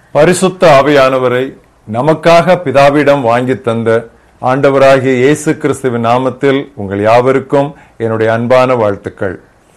பரிசுத்த ஆவியானவரை நமக்காக பிதாவிடம் வாங்கி தந்த ஆண்டவராகிய இயேசு கிறிஸ்துவின் நாமத்தில் உங்கள் யாவருக்கும் என்னுடைய அன்பான வாழ்த்துக்கள்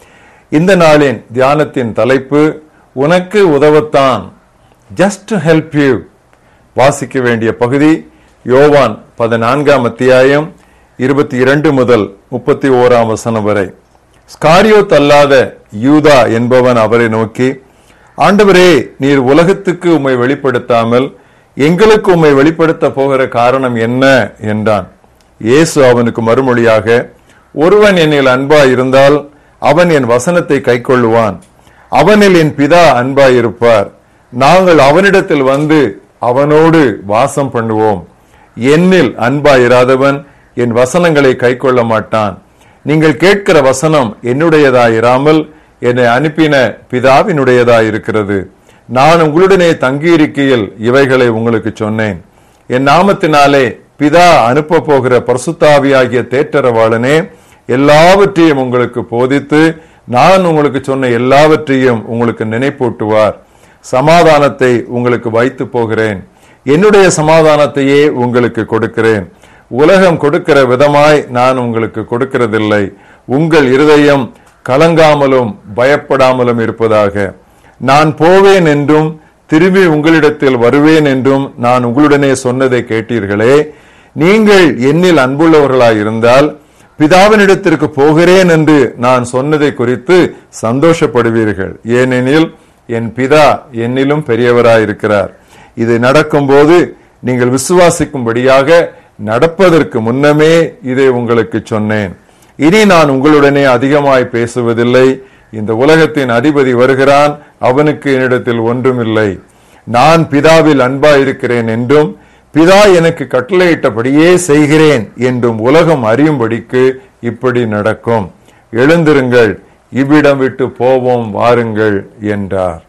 இந்த நாளின் தியானத்தின் தலைப்பு உனக்கு உதவத்தான் ஜஸ்ட் ஹெல்ப் யூ வாசிக்க வேண்டிய பகுதி யோவான் பதினான்காம் அத்தியாயம் இருபத்தி இரண்டு முதல் முப்பத்தி ஓராம் வசனம் வரை ஸ்காரியோத் அல்லாத யூதா என்பவன் அவரை நோக்கி ஆண்டவரே நீர் உலகத்துக்கு உம்மை வெளிப்படுத்தாமல் எங்களுக்கு உம்மை வெளிப்படுத்த போகிற காரணம் என்ன என்றான் இயேசு அவனுக்கு மறுமொழியாக ஒருவன் என்னில் அன்பா இருந்தால் அவன் என் வசனத்தை கைக்கொள்ளுவான் அவனில் என் பிதா அன்பாயிருப்பார் நாங்கள் அவனிடத்தில் வந்து அவனோடு வாசம் பண்ணுவோம் என்னில் அன்பாயிராதவன் என் வசனங்களை கைக்கொள்ள மாட்டான் நீங்கள் கேட்கிற வசனம் என்னுடையதாயிராமல் என்னை அனுப்பின பிதாவினுடையதாயிருக்கிறது நான் உங்களுடனே தங்கியிருக்கையில் இவைகளை உங்களுக்கு சொன்னேன் என் நாமத்தினாலே பிதா அனுப்ப போகிற பரிசுத்தாவியாகிய தேற்றரவாளனே எல்லாவற்றையும் உங்களுக்கு போதித்து நான் உங்களுக்கு சொன்ன எல்லாவற்றையும் உங்களுக்கு நினைப்பூட்டுவார் சமாதானத்தை உங்களுக்கு வைத்து போகிறேன் என்னுடைய சமாதானத்தையே உங்களுக்கு கொடுக்கிறேன் உலகம் கொடுக்கிற விதமாய் நான் உங்களுக்கு கொடுக்கிறதில்லை உங்கள் இருதயம் கலங்காமலும் பயப்படாமலும் இருப்பதாக நான் போவேன் என்றும் திரும்பி உங்களிடத்தில் வருவேன் என்றும் நான் உங்களுடனே சொன்னதை கேட்டீர்களே நீங்கள் என்னில் அன்புள்ளவர்களாய் இருந்தால் பிதாவினிடத்திற்கு போகிறேன் என்று நான் சொன்னதை குறித்து சந்தோஷப்படுவீர்கள் ஏனெனில் என் பிதா என்னிலும் பெரியவராயிருக்கிறார் இது நடக்கும்போது நீங்கள் விசுவாசிக்கும்படியாக நடப்பதற்கு முன்னமே இதை உங்களுக்கு சொன்னேன் இனி நான் உங்களுடனே அதிகமாய் பேசுவதில்லை இந்த உலகத்தின் அதிபதி வருகிறான் அவனுக்கு என்னிடத்தில் ஒன்றுமில்லை நான் பிதாவில் அன்பாயிருக்கிறேன் என்றும் பிதா எனக்கு கட்டளையிட்டபடியே செய்கிறேன் என்றும் உலகம் அறியும்படிக்கு இப்படி நடக்கும் எழுந்திருங்கள் இவ்விடம் விட்டு போவோம் வாருங்கள் என்றார்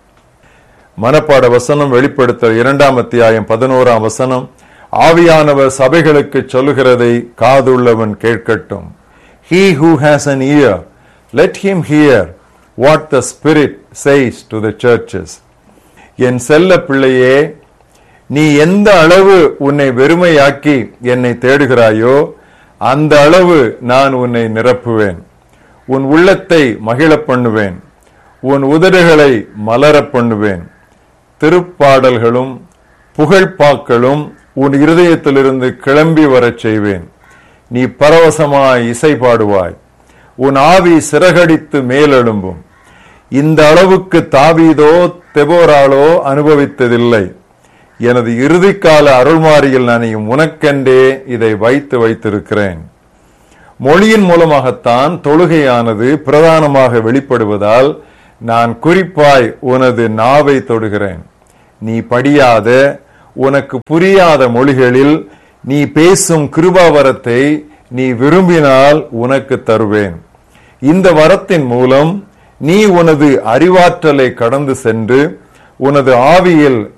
மனப்பாட வசனம் வெளிப்படுத்தல் இரண்டாம் அத்தியாயம் பதினோராம் வசனம் ஆவியானவர் சபைகளுக்கு சொல்லுகிறதை காதுள்ளவன் கேட்கட்டும் He who has an ear, let him hear what the Spirit says to the churches. என் செல்ல பிள்ளையே நீ எந்த அளவு உன்னை வெறுமையாக்கி என்னை தேடுகிறாயோ அந்த அளவு நான் உன்னை நிரப்புவேன் உன் உள்ளத்தை மகிழப் பண்ணுவேன் உன் உதடுகளை மலரப் பண்ணுவேன் திருப்பாடல்களும் புகழ்பாக்களும் உன் இருதயத்திலிருந்து கிளம்பி வரச் செய்வேன் நீ பரவசமாய் இசை பாடுவாய் உன் ஆவி சிறகடித்து மேலெழும்பும் இந்த அளவுக்கு தாவீதோ தெபோராளோ அனுபவித்ததில்லை எனது இறுதிக்கால அருள்மாரியில் நனையும் உனக்கென்றே இதை வைத்து வைத்திருக்கிறேன் மொழியின் மூலமாகத்தான் தொழுகையானது பிரதானமாக வெளிப்படுவதால் நான் குறிப்பாய் உனது நாவை தொடுகிறேன் நீ படியாத உனக்கு புரியாத மொழிகளில் நீ பேசும் கிருபாவரத்தை நீ விரும்பினால் உனக்கு தருவேன் இந்த வரத்தின் மூலம் நீ உனது அறிவாற்றலை கடந்து சென்று உனது ஆவியில்